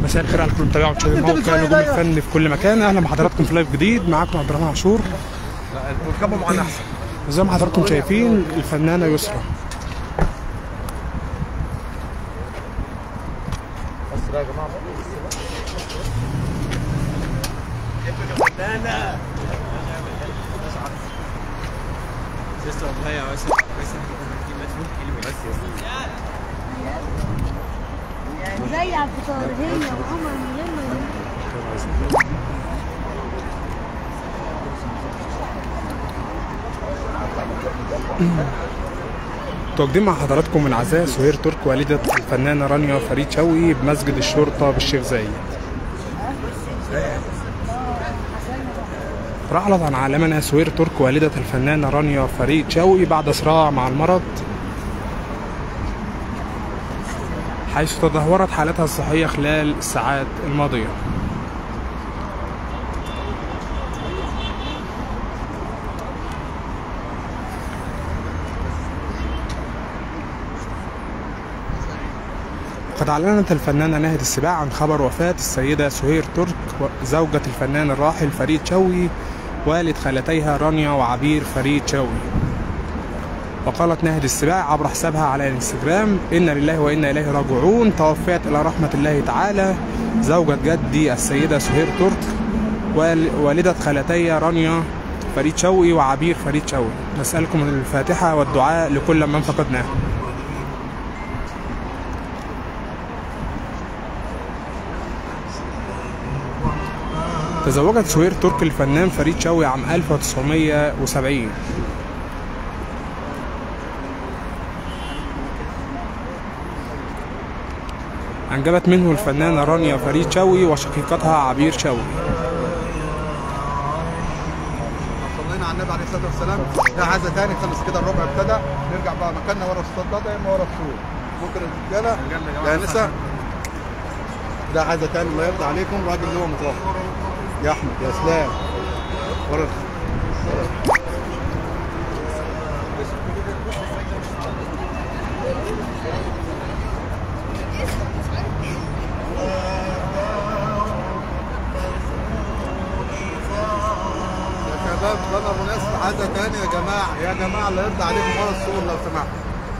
مساء الخير على كل متابعي ومشاهدي موقع نجوم الفن في كل مكان اهلا بحضراتكم في لايف جديد معاكم عبد الرحمن عاشور تركبوا معانا احسن زي ما حضراتكم شايفين الفنانه يسرا بس يا جماعه لسه والله يا باشا بس بس زي على الفطار هي وعمر من غير ما ينام. تقديم مع حضراتكم من عزاء سهير ترك والدة الفنانة رانيا فريد شوقي بمسجد الشرطة بالشيخ زايد رحلت عن عالمنا سهير ترك والدة الفنانة رانيا فريد شوقي بعد صراع مع المرض حيث تدهورت حالتها الصحية خلال الساعات الماضية قد أعلنت الفنانة ناهد السباع عن خبر وفاة السيدة سهير ترك زوجة الفنان الراحل فريد شوقي والد خالتيها رانيا وعبير فريد شوقي وقالت ناهد السباع عبر حسابها على الانستجرام إن لله وإنا إليه راجعون توفيت إلى رحمة الله تعالى زوجة جدي السيدة سهير ترك وال- والدة خالتي رانيا فريد شوقي وعبير فريد شوقي نسألكم الفاتحة والدعاء لكل من فقدناه تزوجت سهير ترك الفنان فريد شوقي عام 1970 أنجبت منه الفنانة رانيا فريد شوقي وشقيقتها عبير شوقي صلينا على النبي عليه الصلاه والسلام ده عزا تاني خلص كده الربع ابتدى نرجع بقى مكاننا ورا الصداد يا اما ورا السور ممكن الرجاله يا نساء ده عزا تاني الله يرضى عليكم الراجل اللي هو متوفى يا احمد يا اسلام ورا يا شباب بقى مناسب عزا تاني يا جماعه يا جماعه الله يرضى عليكم ورا السور لو سمحت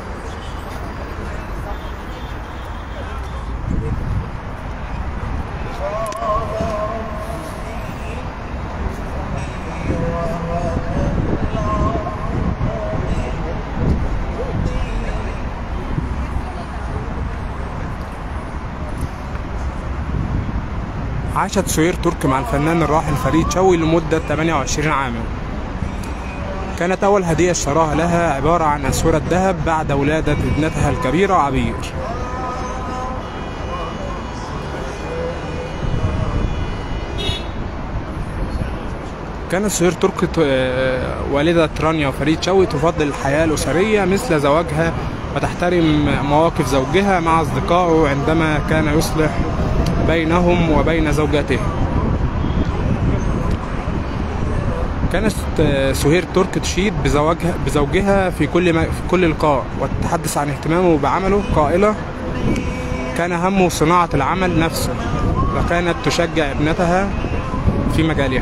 عاشت سهير ترك مع الفنان الراحل فريد شوقي لمدة 28 عاما كانت أول هدية اشتراها لها عبارة عن أسورة ذهب بعد ولادة ابنتها الكبيرة عبير كانت سهير ترك ت- آه، والدة رانيا وفريد شوقي تفضل الحياة الأسرية مثل زواجها وتحترم مواقف زوجها مع أصدقائه عندما كان يصلح بينهم وبين زوجته كانت آه، سهير ترك تشيد بزواجها بزوجها في كل ما في كل لقاء وتتحدث عن اهتمامه بعمله قائلة كان همه صناعة العمل نفسه وكانت تشجع ابنتها في مجالها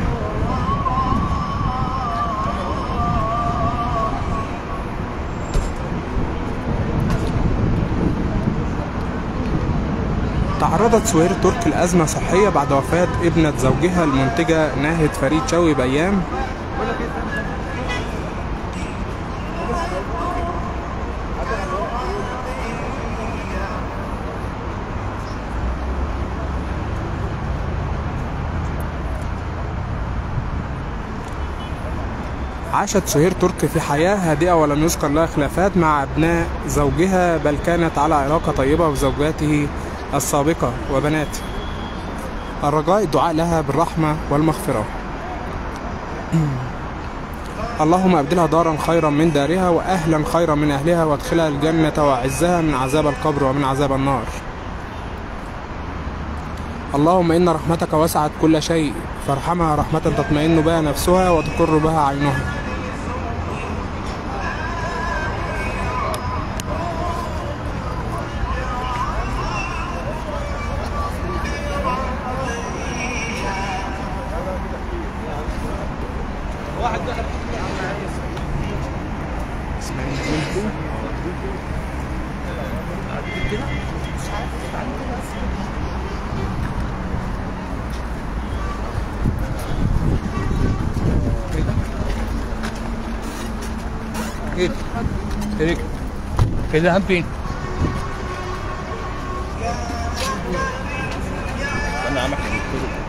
تعرضت سهير ترك لأزمة صحية بعد وفاة ابنة زوجها المنتجة ناهد فريد شوقي بأيام عاشت سهير ترك في حياة هادئة ولم يذكر لها خلافات مع أبناء زوجها بل كانت على علاقة طيبة بزوجاته السابقة وبناته الرجاء الدعاء لها بالرحمة والمغفرة اللهم أبدلها دارا خيرا من دارها وأهلا خيرا من أهلها وادخلها الجنة وأعزها من عذاب القبر ومن عذاب النار اللهم إن رحمتك وسعت كل شيء فارحمها رحمة تطمئن بها نفسها وتقر بها عينها كده كده كده هم فين؟ انا عم احكي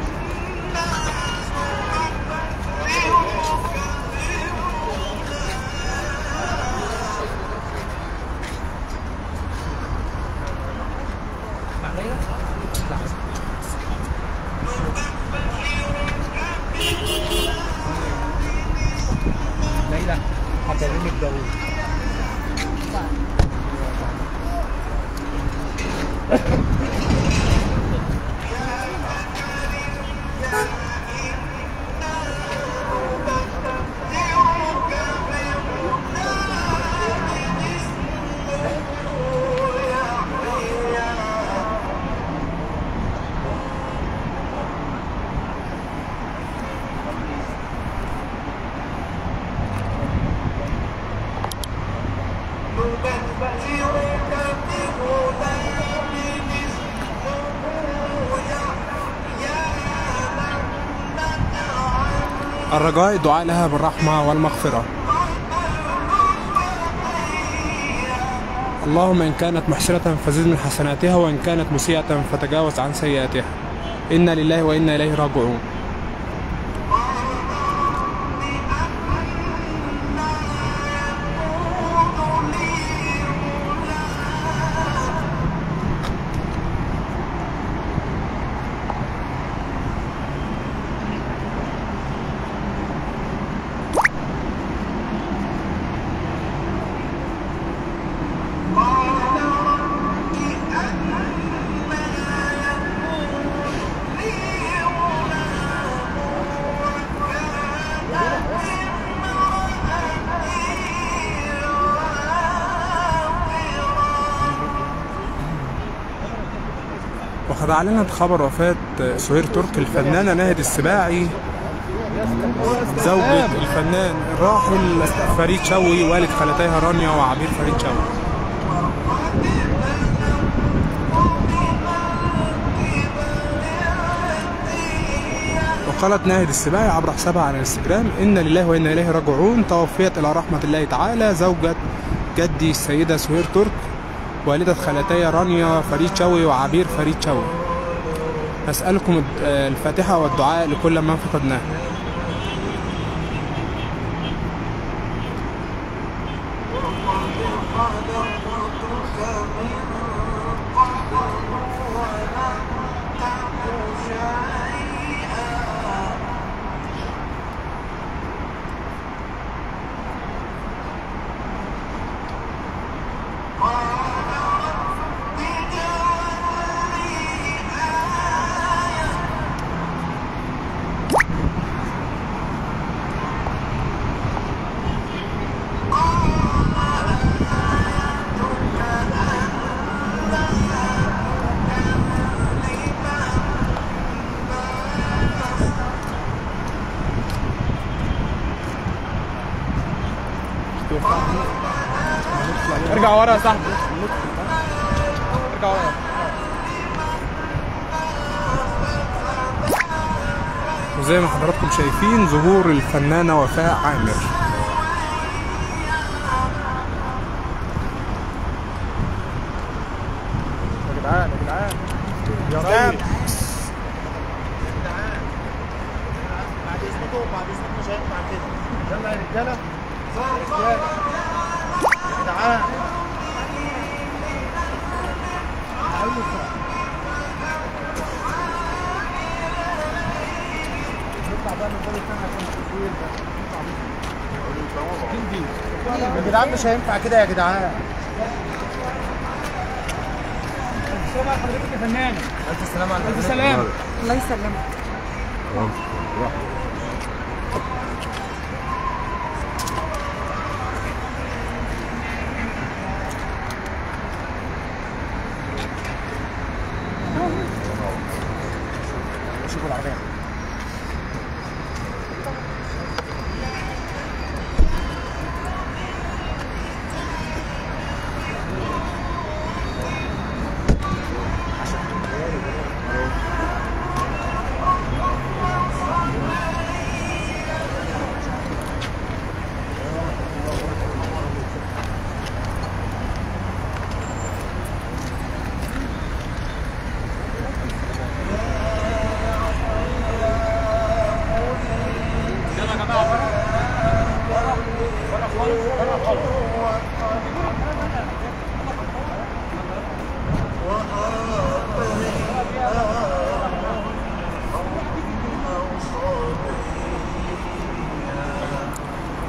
ليلى هكلمك ضروري الرجاء الدعاء لها بالرحمة والمغفرة اللهم إن كانت محسنة فزد من حسناتها وإن كانت مسيئة فتجاوز عن سيئاتها إنا لله وإنا إليه راجعون وقد أعلنت خبر وفاة سهير ترك الفنانة ناهد السباعي زوجة الفنان الراحل فريد شوقي والد خالتيها رانيا وعبير فريد شوقي وقالت ناهد السباعي عبر حسابها على الانستجرام إن لله وإنا إليه راجعون توفيت إلى رحمة الله تعالى زوجة جدي السيدة سهير ترك والدة خالتي رانيا فريد شوقي وعبير فريد شوقي نسألكم الد- الفاتحة والدعاء لكل من فقدناه ارجع ورا يا صاحبي ارجع ورا وزي ما حضراتكم شايفين ظهور الفنانة وفاء عامر يا جدعان يا جدعان يا جدعان بعد اذنكم بعد اذنكم مش هينفع كده يلا يا رجاله يا جدعان نطلع بقى من الباب الثاني عشان التصوير ده نطلع بيه. يا جدعان مش هينفع كده يا جدعان السلام على حضرتك يا فنان الف سلام على الف سلام الله يسلمك شوفوا العربيه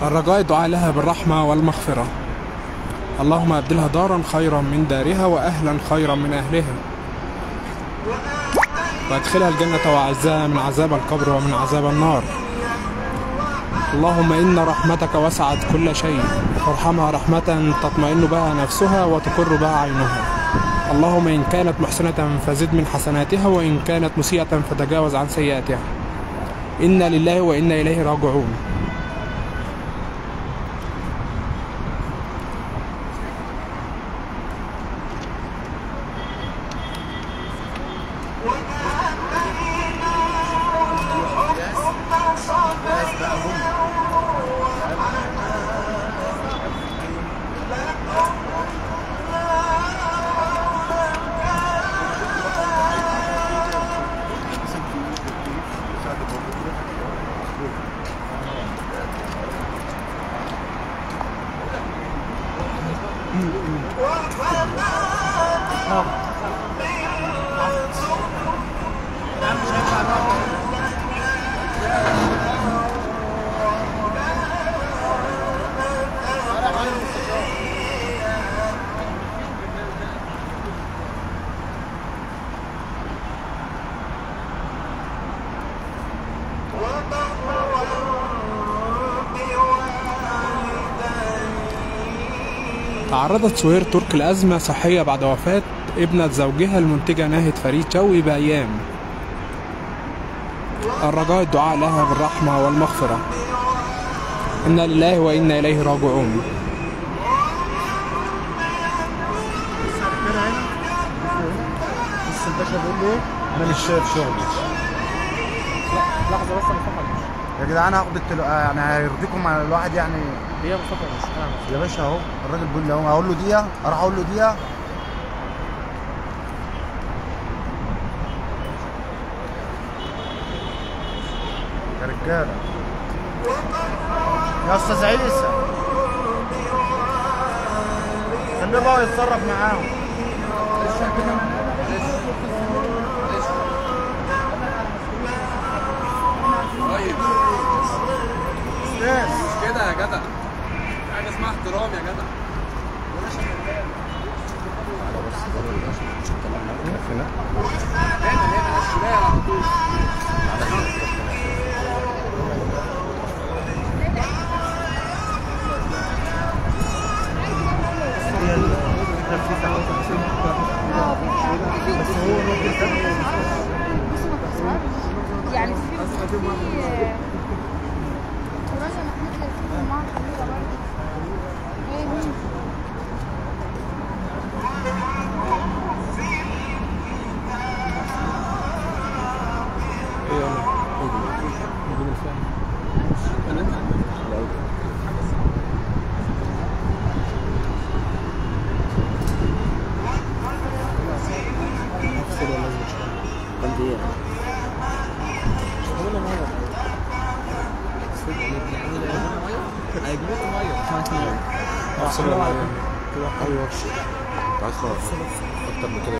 الرجاء الدعاء لها بالرحمة والمغفرة اللهم أبدلها دارا خيرا من دارها وأهلا خيرا من أهلها وأدخلها الجنة وأعزها من عذاب القبر ومن عذاب النار اللهم إن رحمتك وسعت كل شيء فارحمها رحمة تطمئن بها نفسها وتقر بها عينها اللهم إن كانت محسنة فزد من حسناتها وإن كانت مسيئة فتجاوز عن سيئاتها إنا لله وإنا إليه راجعون تعرضت سهير ترك لأزمة صحية بعد وفاة ابنة زوجها المنتجة ناهد فريد شوقي بأيام الرجاء الدعاء لها بالرحمة والمغفرة إنا لله وإنا إليه راجعون بس الباشا بيقول له ايه؟ انا مش شايف شغلي لحظه بس انا فقط يا جدعان هاخد التلو... آه، يعني هيرضيكم على الواحد يعني هي مصطفى مش فاهم يا باشا اهو الراجل بيقول لي اهو هقول له دقيقه اروح اقول له دقيقه يا رجاله يا استاذ عيسى خليه بقى يتصرف معاهم استاذ كده يا جدع حاجة اسمها احترام يا جدع يعني في في دراسة محمود في معهد حقيقة برضه ايه مين؟ افصل ولا عايز اكتر من كده